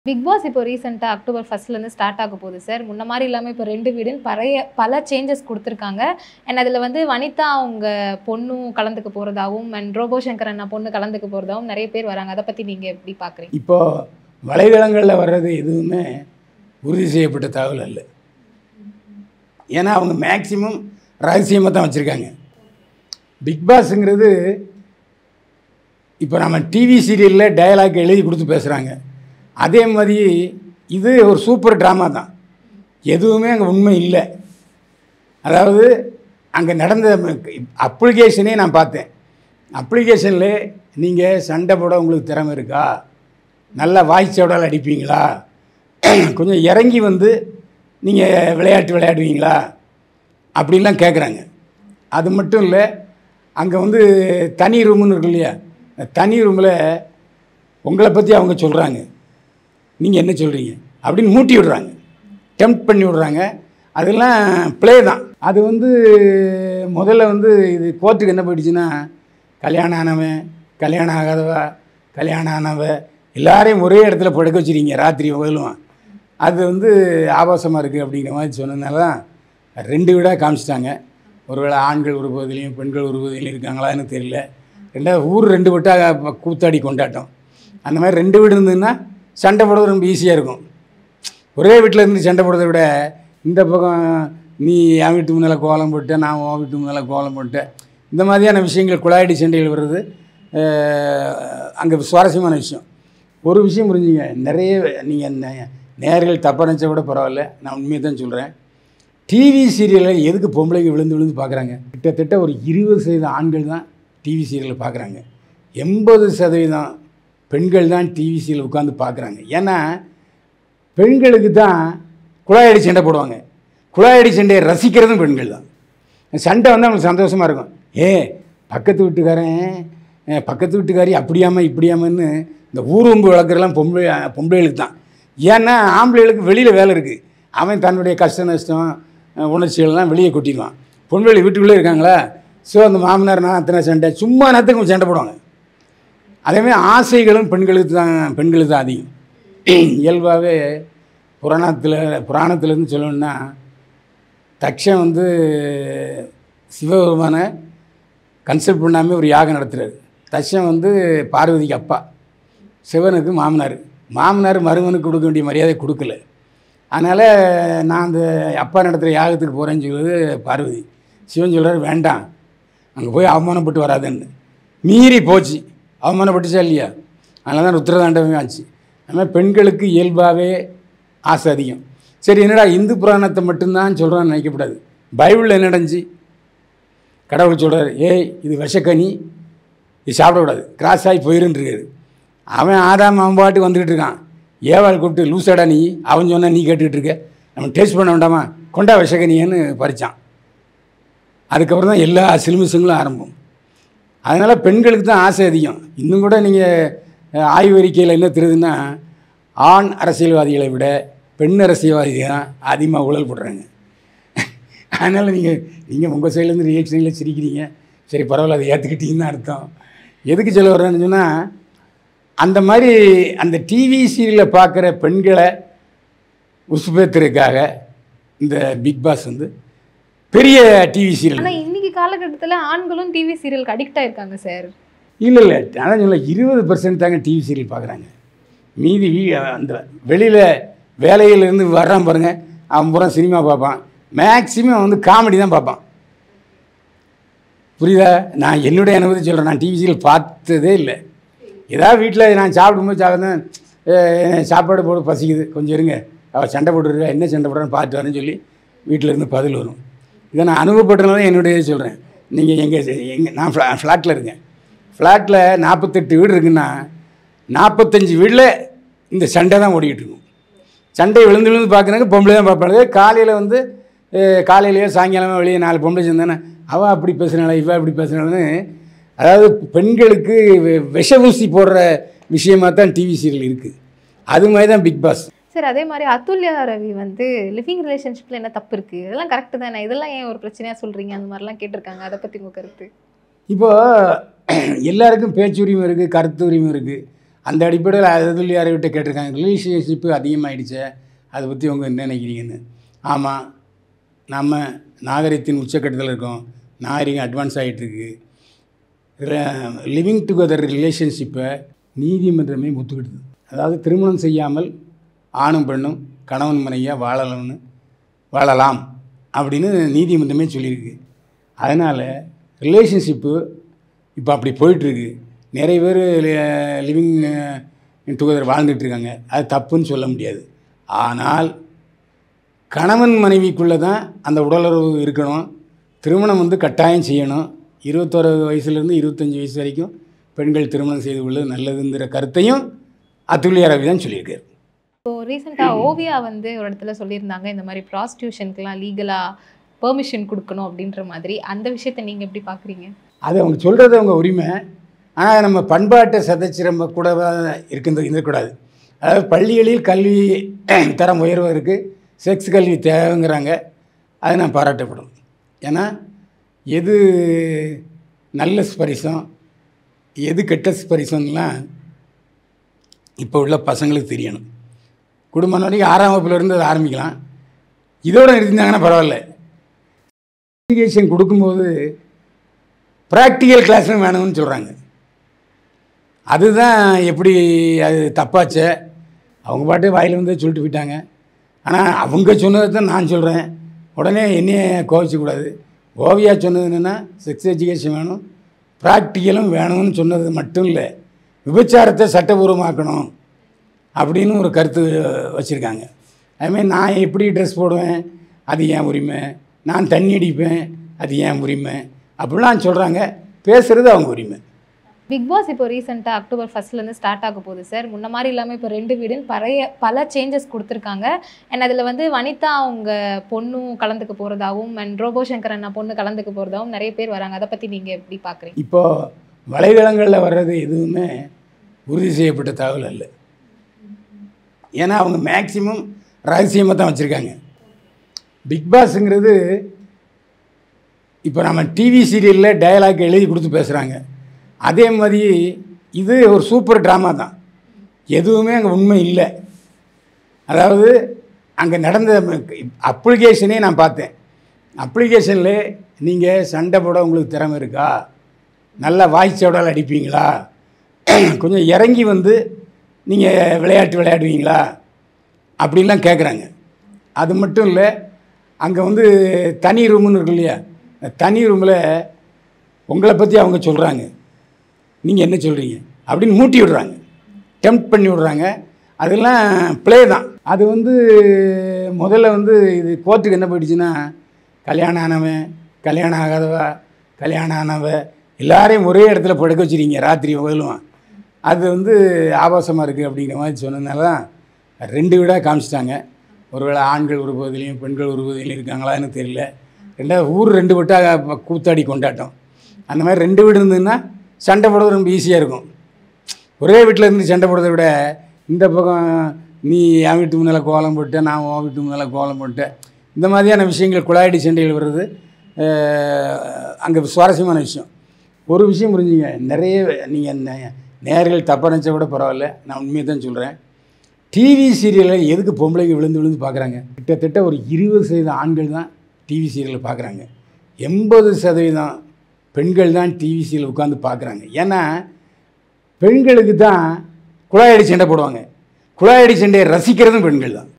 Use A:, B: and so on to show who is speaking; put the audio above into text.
A: big pass இப்போ ரீசெண்டாக October ஃபர்ஸ்ட்லேருந்து start ஆக போகுது சார் முன்ன மாதிரி இல்லாமல் இப்போ ரெண்டு வீடுன்னு பழைய பல சேஞ்சஸ் கொடுத்துருக்காங்க அண்ட் அதில் வந்து வனிதா அவங்க பொண்ணும் கலந்துக்க போகிறதாகவும் அண்ட் ரோபோ சங்கர் அண்ணா பொண்ணு கலந்துக்க போகிறதாகவும் நிறைய பேர் வராங்க அதை பற்றி நீங்கள் எப்படி பார்க்குறீங்க
B: இப்போ வலைதளங்களில் வர்றது எதுவுமே உறுதி செய்யப்பட்ட தகவல் அல்ல ஏன்னா அவங்க மேக்சிமம் ரகசியமாக தான் வச்சுருக்காங்க பிக் பாஸுங்கிறது இப்போ நம்ம டிவி சீரியலில் டயலாக் எழுதி கொடுத்து பேசுகிறாங்க அதே மாதிரி இது ஒரு சூப்பர் ட்ராமா தான் எதுவுமே அங்கே உண்மை இல்லை அதாவது அங்கே நடந்த அப்ளிகேஷனே நான் பார்த்தேன் அப்ளிகேஷனில் நீங்கள் சண்டை போட உங்களுக்கு திறமை இருக்கா நல்லா வாய்ச்சோடால் அடிப்பீங்களா கொஞ்சம் இறங்கி வந்து நீங்கள் விளையாட்டு விளையாடுவீங்களா அப்படின்லாம் கேட்குறாங்க அது மட்டும் இல்லை அங்கே வந்து தனி ரூமுன்னு இருக்கு இல்லையா அந்த தனி ரூமில் உங்களை பற்றி அவங்க சொல்கிறாங்க நீங்கள் என்ன சொல்கிறீங்க அப்படின்னு மூட்டி விடுறாங்க டெம்ப்ட் பண்ணி விடுறாங்க அதெல்லாம் ப்ளே தான் அது வந்து முதல்ல வந்து இது கோர்ட்டுக்கு என்ன போயிடுச்சுன்னா கல்யாணம் ஆனவன் கல்யாணம் ஆகாதவ கல்யாணம் ஆனவ எல்லாரையும் ஒரே இடத்துல படுக்க வச்சிருக்கீங்க ராத்திரி முதலும் அது வந்து ஆபாசமாக இருக்குது அப்படிங்கிற மாதிரி சொன்னதுனால தான் ரெண்டு வீடாக காமிச்சிட்டாங்க ஒருவேளை ஆண்கள் ஒரு பகுதியிலையும் பெண்கள் ஒரு பகுதியிலையும் இருக்காங்களான்னு தெரியல ரெண்டாவது ஊர் ரெண்டு வீட்டாக கூத்தாடி கொண்டாட்டம் அந்த மாதிரி ரெண்டு வீடு இருந்ததுன்னா சண்டை போடுறது ரொம்ப ஈஸியாக இருக்கும் ஒரே வீட்டில் இருந்து சண்டை போடுறதை விட இந்த பக்கம் நீ என் வீட்டு முன்னால் கோலம் போட்ட நான் உன் வீட்டு முன்னால் கோலம் போட்டேன் இந்த மாதிரியான விஷயங்கள் குழாயடி சண்டைகள் வர்றது அங்கே சுவாரஸ்யமான விஷயம் ஒரு விஷயம் புரிஞ்சுங்க நிறைய நீங்கள் நேர்கள் தப்பாக நினச்சா கூட பரவாயில்ல நான் உண்மையை தான் சொல்கிறேன் டிவி சீரியலில் எதுக்கு பொம்பளைங்க விழுந்து விழுந்து பார்க்குறாங்க கிட்டத்தட்ட ஒரு இருபது சதவீதம் ஆண்கள் தான் டிவி சீரியலில் பார்க்குறாங்க எண்பது சதவீதம் பெண்கள் தான் டிவி சீரியல் உட்காந்து பார்க்குறாங்க ஏன்னா பெண்களுக்கு தான் குழாயடி சண்டை போடுவாங்க குழாயடி சண்டையை ரசிக்கிறதும் பெண்கள் தான் சண்டை வந்து அவங்களுக்கு சந்தோஷமாக இருக்கும் ஏ பக்கத்து வீட்டுக்காரன் அஹ், பக்கத்து வீட்டுக்காரி அப்படியாம இப்படியாமன்னு இந்த ஊரும்பு வளர்க்குறலாம் பொம்பளை பொம்பளைகளுக்கு தான் ஏன்னா ஆம்பளைகளுக்கு வெளியில் வேலை இருக்குது அவன் தன்னுடைய கஷ்ட நஷ்டம் அஹ், உணர்ச்சிகள்லாம் வெளியே கொட்டிடுவான் பொம்பளை வீட்டுக்குள்ளே இருக்காங்களா ஸோ அந்த மாமனார் நான் அத்தனை சண்டை சும்மா நேரத்துக்கு சண்டை போடுவாங்க அதேமாதிரி ஆசைகளும் பெண்களுக்கு தான் பெண்களுக்கு தான் அதிகம் இயல்பாகவே புராணத்தில் புராணத்துலேருந்து சொல்லணும்னா தக்ஷன் வந்து சிவபெருமானை கன்சல்ட் பண்ணாமல் ஒரு யாகம் நடத்துகிறாரு தக்ஷன் வந்து பார்வதிக்கு அப்பா சிவனுக்கு மாமனார் மாமனார் மருமனுக்கு கொடுக்க வேண்டிய மரியாதை கொடுக்கல அதனால் நான் அந்த அப்பா நடத்துகிற யாகத்துக்கு போகிறேன்னு சொல்லுவது பார்வதி சிவன் சொல்கிறார் வேண்டாம் அங்கே போய் அவமானப்பட்டு வராதுன்னு மீறி போச்சு அவமானப்பட்டுச்சா இல்லையா அதனால தான் ருத்ரதாண்டவமே ஆச்சு அது மாதிரி பெண்களுக்கு இயல்பாகவே ஆசை அதிகம் சரி என்னடா இந்து புராணத்தை மட்டும்தான் சொல்கிறான்னு நினைக்கக்கூடாது பைபிளில் என்ன நடந்துச்சு கடவுள் சொல்கிறார் ஏய் இது விஷக்கனி இது சாப்பிடக்கூடாது கிராஸ் ஆகி போயிருன்றிருக்காரு அவன் ஆதாம் அவன் பாட்டுக்கு வந்துக்கிட்டு இருக்கான் ஏவாள் கூப்பிட்டு லூசாடா நீ அவன் சொன்னா நீ கேட்டுக்கிட்டு இருக்க நம்ம டேஸ்ட் பண்ண வேண்டாமா கொண்டா விஷக்கனியன்னு பறிச்சான் அதுக்கப்புறம் தான் எல்லா சிலுமிசங்களும் ஆரம்பம் அதனால் பெண்களுக்கு தான் ஆசை அதிகம் இன்னும் கூட நீங்கள் ஆய்வறிக்கையில் என்ன தெரியுதுன்னா ஆண் அரசியல்வாதிகளை விட பெண் அரசியல்வாதிகள் தான் அதிகமாக ஊழல் போடுறாங்க அதனால் நீங்கள் நீங்கள் உங்கள் சைட்லேருந்து ரியாக்ஷனில் சிரிக்கிறீங்க சரி பரவாயில்ல அதை ஏற்றுக்கிட்டீங்கன்னு அர்த்தம் எதுக்கு சொல்ல வர்றேன்னு சொன்னால் அந்த மாதிரி அந்த டிவி சீரியலில் பார்க்குற பெண்களை உசுப்பேத்துறதுக்காக இந்த பிக் பாஸ் வந்து பெரிய டிவி சீரியல்
A: ஆனால் இன்னைக்கு காலகட்டத்தில் ஆண்களும் டிவி சீரியலுக்கு அடிக்ட் ஆயிருக்காங்க சார்
B: இல்லை இல்லை அதான் சொல்ல இருபது பர்சன்ட் தாங்க டிவி சீரியல் பார்க்குறாங்க மீதி வீ அந்த வெளியில் வேலையிலேருந்து வர்றான் பாருங்கள் அவன் பூரா சினிமா பார்ப்பான் மேக்ஸிமம் வந்து காமெடி தான் பார்ப்பான் புரியுதா நான் என்னுடைய அனுபவத்தை சொல்கிறேன் நான் டிவி சீரியல் பார்த்ததே இல்லை ஏதாவது வீட்டில் நான் சாப்பிடும்போது சாப்பிட்றேன் சாப்பாடு போட்டு பசிக்குது கொஞ்சம் இருங்க அவள் சண்டை போட்டுருக்கா என்ன சண்டை போடுறான்னு பார்த்து வரேன்னு சொல்லி வீட்டில் இருந்து பதில் வரும் இதை நான் அனுபவப்பட்டனால என்னுடைய சொல்கிறேன் நீங்கள் எங்கே எங்கே நான் ஃப்ளா ஃப்ளாட்டில் இருக்கேன் ஃப்ளாட்டில் நாற்பத்தெட்டு வீடு இருக்குன்னா நாற்பத்தஞ்சு வீட்டில் இந்த சண்டை தான் ஓடிக்கிட்டு இருக்கும் சண்டை விழுந்து விழுந்து பார்க்குறாங்க பொம்பளை தான் பார்ப்பாங்க காலையில் வந்து அஹ், காலையிலேயோ சாயங்காலமோ வெளியே நாலு பொம்பளை சேர்ந்தானே அவள் அப்படி பேசுனால இவள் அப்படி பேசுனாலன்னு அதாவது பெண்களுக்கு வெ- விஷ ஊசி போடுற விஷயமா தான் டிவி சீரியல் இருக்குது அது மாதிரி தான் பிக் பாஸ்
A: சார் அதே மாதிரி அதுல்யா ரவி வந்து லிவிங் ரிலேஷன்ஷிப்பில் என்ன தப்பு இருக்குது இதெல்லாம் கரெக்டு தானே இதெல்லாம் ஏன் ஒரு பிரச்சனையாக சொல்கிறீங்க அந்த மாதிரிலாம் கேட்டிருக்காங்க அதை பற்றி உங்கள் கருத்து
B: இப்போ எல்லாருக்கும் பேச்சு உரிமை இருக்குது கருத்து உரிமை இருக்குது அந்த அடிப்படையில் அதில் யார்கிட்ட கேட்டிருக்காங்க ரிலேஷன்ஷிப்பு அதிகமாகிடுச்சே அதை பற்றி உங்க என்ன நினைக்கிறீங்கன்னு ஆமாம் நம்ம நாகரிகத்தின் உச்சக்கட்டத்தில் இருக்கோம் நாகரிகம் அட்வான்ஸ் ஆகிட்டுருக்கு லிவிங் டுகெதர் ரிலேஷன்ஷிப்பை நீதிமன்றமே முத்துக்கிடுது அதாவது திருமணம் செய்யாமல் ஆணும் பெண்ணும் கணவன் மனைவியாக வாழலாம்னு வாழலாம் அப்படின்னு நீதிமன்றமே சொல்லியிருக்கு அதனால் ரிலேஷன்ஷிப்பு இப்போ அப்படி போயிட்டுருக்கு நிறைய பேர் லிவிங் டுகெதர் வாழ்ந்துட்டு இருக்காங்க அது தப்புன்னு சொல்ல முடியாது ஆனால் கணவன் மனைவிக்குள்ளே தான் அந்த உடலுறவு இருக்கணும் திருமணம் வந்து கட்டாயம் செய்யணும் இருபத்தோரு வயசுலேருந்து இருபத்தஞ்சி வயசு வரைக்கும் பெண்கள் திருமணம் செய்து கொள்வது நல்லதுங்கிற கருத்தையும் அத்துல்ய ரவி தான் சொல்லியிருக்காரு
A: இப்போ ரீசெண்டாக ஓவியா வந்து ஒரு இடத்துல சொல்லியிருந்தாங்க இந்த மாதிரி ப்ராஸ்டியூஷனுக்குலாம் லீகலாக பெர்மிஷன் கொடுக்கணும் அப்படின்ற மாதிரி அந்த விஷயத்தை நீங்கள் எப்படி பார்க்குறீங்க
B: அது அவங்க சொல்கிறது அவங்க உரிமை ஆனால் நம்ம பண்பாட்டை சதைச்சு நம்ம கூட இருக்கின்ற இருக்கக்கூடாது அதாவது பள்ளிகளில் கல்வி தரம் உயர்வதற்கு செக்ஸ் கல்வி தேவைங்கிறாங்க அது நான் பாராட்டப்படும் ஏன்னா எது நல்ல ஸ்பரிசம் எது கெட்ட ஸ்பரிசம்லாம் இப்போ உள்ள பசங்களுக்கு தெரியணும் குடும்பம் வரைக்கும் ஆறாம் வகுப்புலேருந்து அதை ஆரம்பிக்கலாம் இதோட நிறுத்தினாங்கன்னா பரவாயில்ல எஜுகேஷன் கொடுக்கும்போது ப்ராக்டிக்கல் கிளாஸ்னு வேணும்னு சொல்கிறாங்க அதுதான் எப்படி அது தப்பாச்சே அவங்க பாட்டு வாயில் வந்து சொல்லிட்டு போயிட்டாங்க ஆனால் அவங்க சொன்னதை தான் நான் சொல்கிறேன் உடனே என்னையே கோவிச்சக்கூடாது ஓவியா சொன்னது என்னென்னா செக்ஸ் எஜுகேஷன் வேணும் ப்ராக்டிக்கலும் வேணும்னு சொன்னது மட்டும் இல்லை விபச்சாரத்தை சட்டபூர்வமாக்கணும் அப்படின்னு ஒரு கருத்து வச்சுருக்காங்க அதுமாதிரி நான் எப்படி ட்ரெஸ் போடுவேன் அது ஏன் உரிமை நான் தண்ணி அடிப்பேன் அது ஏன் உரிமை அப்படிலாம் சொல்கிறாங்க பேசுகிறது அவங்க உரிமை
A: பிக் பாஸ் இப்போ ரீசெண்டாக அக்டோபர் ஃபர்ஸ்ட்லேருந்து ஸ்டார்ட் ஆக போகுது சார் முன்ன மாதிரி இல்லாமல் இப்போ ரெண்டு வீடுன்னு பழைய பல சேஞ்சஸ் கொடுத்துருக்காங்க அண்ட் அதில் வந்து வனிதா அவங்க பொண்ணும் கலந்துக்க போகிறதாவும் அண்ட் ரோபோ சங்கர் அண்ணா பொண்ணு கலந்துக்க போகிறதாவும் நிறைய பேர் வராங்க அதை பற்றி நீங்கள் எப்படி பார்க்குறீங்க
B: இப்போது வலைதளங்களில் வர்றது எதுவுமே உறுதி செய்யப்பட்ட தகவல் அல்ல ஏன்னா அவங்க மேக்சிமம் ரகசியமாக தான் வச்சுருக்காங்க பிக் பாஸுங்கிறது இப்போ நம்ம டிவி சீரியலில் டயலாக் எழுதி கொடுத்து பேசுகிறாங்க அதே மாதிரி இது ஒரு சூப்பர் ட்ராமா தான் எதுவுமே அங்கே உண்மை இல்லை அதாவது அங்கே நடந்த அப்ளிகேஷனே நான் பார்த்தேன் அப்ளிகேஷனில் நீங்கள் சண்டை போட உங்களுக்கு திறமை இருக்கா நல்லா வாய்ச்சோடால் அடிப்பீங்களா கொஞ்சம் இறங்கி வந்து நீங்கள் விளையாட்டு விளையாடுவீங்களா அப்படின்லாம் கேட்குறாங்க அது மட்டும் இல்லை அங்கே வந்து தனி ரூமுன்னு இருக்கு இல்லையா அந்த தனி ரூமில் உங்களை பற்றி அவங்க சொல்கிறாங்க நீங்கள் என்ன சொல்கிறீங்க அப்படின்னு மூட்டி விடுறாங்க டெம்ப் பண்ணி விடுறாங்க அதெல்லாம் ப்ளே தான் அது வந்து முதல்ல வந்து இது கோர்ட்டுக்கு என்ன போயிடுச்சுன்னா கல்யாணம் ஆனவன் கல்யாணம் ஆகாதவ கல்யாணம் ஆனவ எல்லாரையும் ஒரே இடத்துல படுக்க வச்சுருக்கீங்க ராத்திரி பகலும் அது வந்து ஆபாசமாக இருக்குது அப்படிங்கிற மாதிரி சொன்னதுனால தான் ரெண்டு வீடாக காமிச்சிட்டாங்க ஒருவேளை ஆண்கள் ஒரு பகுதியிலையும் பெண்கள் ஒரு பகுதியிலையும் இருக்காங்களான்னு தெரியல ரெண்டாவது ஊர் ரெண்டு வீட்டாக கூத்தாடி கொண்டாட்டம் அந்த மாதிரி ரெண்டு வீடு இருந்ததுன்னா சண்டை போடுறது ரொம்ப ஈஸியாக இருக்கும் ஒரே வீட்டில் இருந்து சண்டை போடுறதை விட இந்த பக்கம் நீ என் வீட்டு முன்னால் கோலம் போட்ட நான் உன் வீட்டு முன்னால் கோலம் போட்டேன் இந்த மாதிரியான விஷயங்கள் குழாயடி சண்டைகள் வர்றது அங்கே சுவாரஸ்யமான விஷயம் ஒரு விஷயம் புரிஞ்சுங்க நிறைய நீங்கள் நேர்கள் தப்பாக நினச்சா கூட பரவாயில்ல நான் உண்மையை தான் சொல்கிறேன் டிவி சீரியலில் எதுக்கு பொம்பளைங்க விழுந்து விழுந்து பார்க்குறாங்க கிட்டத்தட்ட ஒரு இருபது சதவீதம் ஆண்கள் தான் டிவி சீரியலை பார்க்குறாங்க எண்பது சதவீதம் பெண்கள் தான் டிவி சீரியல் உட்காந்து பார்க்குறாங்க ஏன்னா பெண்களுக்கு தான் குழாயடி சண்டை போடுவாங்க குழாயடி சண்டையை ரசிக்கிறதும் பெண்கள் தான்